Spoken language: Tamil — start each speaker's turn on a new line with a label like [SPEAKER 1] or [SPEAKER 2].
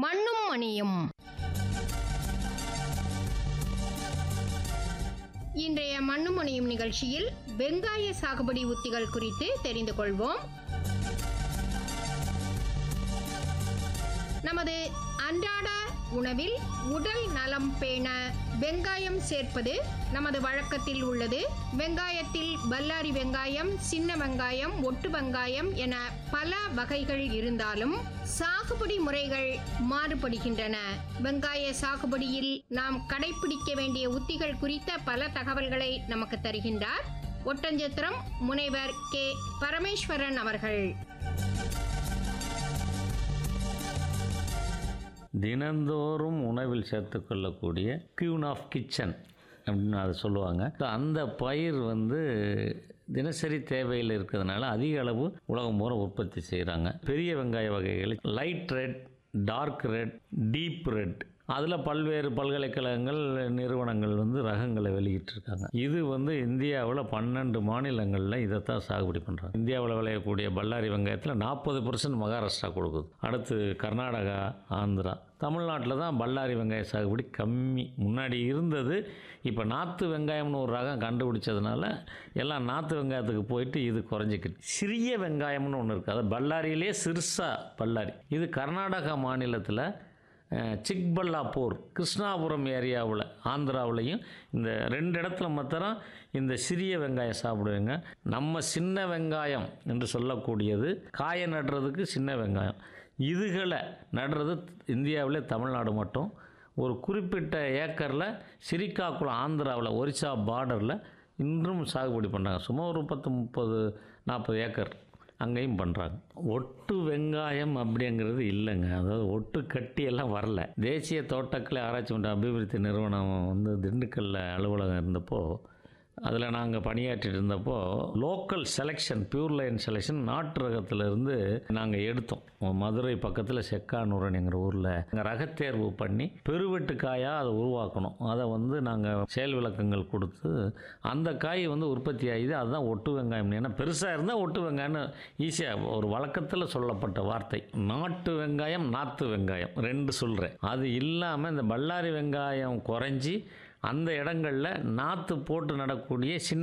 [SPEAKER 1] மண்ணும் மணியும் இன்றைய மண்ணும் மணியும் நிகழ்ச்சியில் வெங்காய சாகுபடி உத்திகள் குறித்து தெரிந்து கொள்வோம் நமது அன்றாட உணவில் உடல் நலம் பேண வெங்காயம் சேர்ப்பது நமது வழக்கத்தில் உள்ளது வெங்காயத்தில் பல்லாரி வெங்காயம் சின்ன வெங்காயம் ஒட்டு வெங்காயம் என பல வகைகள் இருந்தாலும் சாகுபடி முறைகள் மாறுபடுகின்றன வெங்காய சாகுபடியில் நாம் கடைபிடிக்க வேண்டிய உத்திகள் குறித்த பல தகவல்களை நமக்கு தருகின்றார் ஒட்டஞ்சத்திரம் முனைவர் கே பரமேஸ்வரன் அவர்கள்
[SPEAKER 2] தினந்தோறும் உணவில் சேர்த்துக்கொள்ளக்கூடிய கியூன் ஆஃப் கிச்சன் அப்படின்னு அதை சொல்லுவாங்க So, அந்த பயிர் வந்து தினசரி தேவையில் இருக்கிறதுனால அதிக அளவு உலகம் பூரா உற்பத்தி செய்கிறாங்க பெரிய வெங்காய வகைகள் light red dark red deep red அதில் பல்வேறு பல்கலைக்கழகங்கள் நிறுவனங்கள் வந்து ரகங்களை வெளியிட்டிருக்காங்க இது வந்து இந்தியாவில் பன்னெண்டு மாநிலங்களில் இதைத்தான் சாகுபடி பண்ணுறாங்க இந்தியாவில் விளையக்கூடிய பல்லாரி வெங்காயத்தில் நாற்பது பர்சன்ட் மகாராஷ்டிரா கொடுக்குது அடுத்து கர்நாடகா ஆந்திரா தமிழ்நாட்டில் தான் பல்லாரி வெங்காய சாகுபடி கம்மி முன்னாடி இருந்தது இப்போ நாற்று வெங்காயம்னு ஒரு ரகம் கண்டுபிடிச்சதுனால எல்லாம் நாற்று வெங்காயத்துக்கு போயிட்டு இது குறைஞ்சிக்கிட்டு சிறிய வெங்காயம்னு ஒன்று இருக்குது அது பல்லாரியிலே சிறுசா பல்லாரி இது கர்நாடகா மாநிலத்தில் அஹ், சிக்பல்லாப்பூர் கிருஷ்ணாபுரம் ஏரியாவில் ஆந்திராவுலையும் இந்த ரெண்டு இடத்துல மாத்திரம் இந்த சிறிய வெங்காயம் சாப்பிடுவேங்க நம்ம சின்ன வெங்காயம் என்று சொல்லக்கூடியது காய நடுறதுக்கு சின்ன வெங்காயம் இதுகளை நடுறது இந்தியாவிலே தமிழ்நாடு மட்டும் ஒரு குறிப்பிட்ட ஏக்கரில் சிரிக்காக்குளம் ஆந்திராவில் ஒரிசா பார்டரில் இன்றும் சாகுபடி பண்ணுறாங்க சும்மா ஒரு பத்து முப்பது நாற்பது ஏக்கர் அங்கேயும் பண்ணுறாங்க ஒட்டு வெங்காயம் அப்படிங்கிறது இல்லைங்க அதாவது ஒட்டு கட்டி எல்லாம் வரல தேசிய தோட்டக்கலை ஆராய்ச்சி மற்றும் அபிவிருத்தி நிறுவனம் வந்து திண்டுக்கல்ல அலுவலகம் இருந்தப்போ அதில் நாங்கள் பணியாற்றிட்டு இருந்தப்போ local selection pure line selection நாட்டு ரகத்திலிருந்து நாங்கள் எடுத்தோம் மதுரை பக்கத்தில் செக்கானூரன்ங்கிற ஊரில் நாங்கள் ரகத்தேர்வு பண்ணி பெருவெட்டு காயாக அதை உருவாக்கணும் அதை வந்து நாங்கள் செயல் விளக்கங்கள் கொடுத்து அந்த காய் வந்து உற்பத்தி ஆகிது அதுதான் ஒட்டு வெங்காயம் ஏன்னா பெருசாக இருந்தால் ஒட்டு வெங்காயம்னு ஈஸியாக ஒரு வழக்கத்தில் சொல்லப்பட்ட வார்த்தை நாட்டு வெங்காயம் நாத்து வெங்காயம் ரெண்டு சொல்கிறேன் அது இல்லாமல் இந்த பல்லாரி வெங்காயம் குறைஞ்சி அந்த இடங்களில் நாற்று போட்டு நடக்கூடிய சின்ன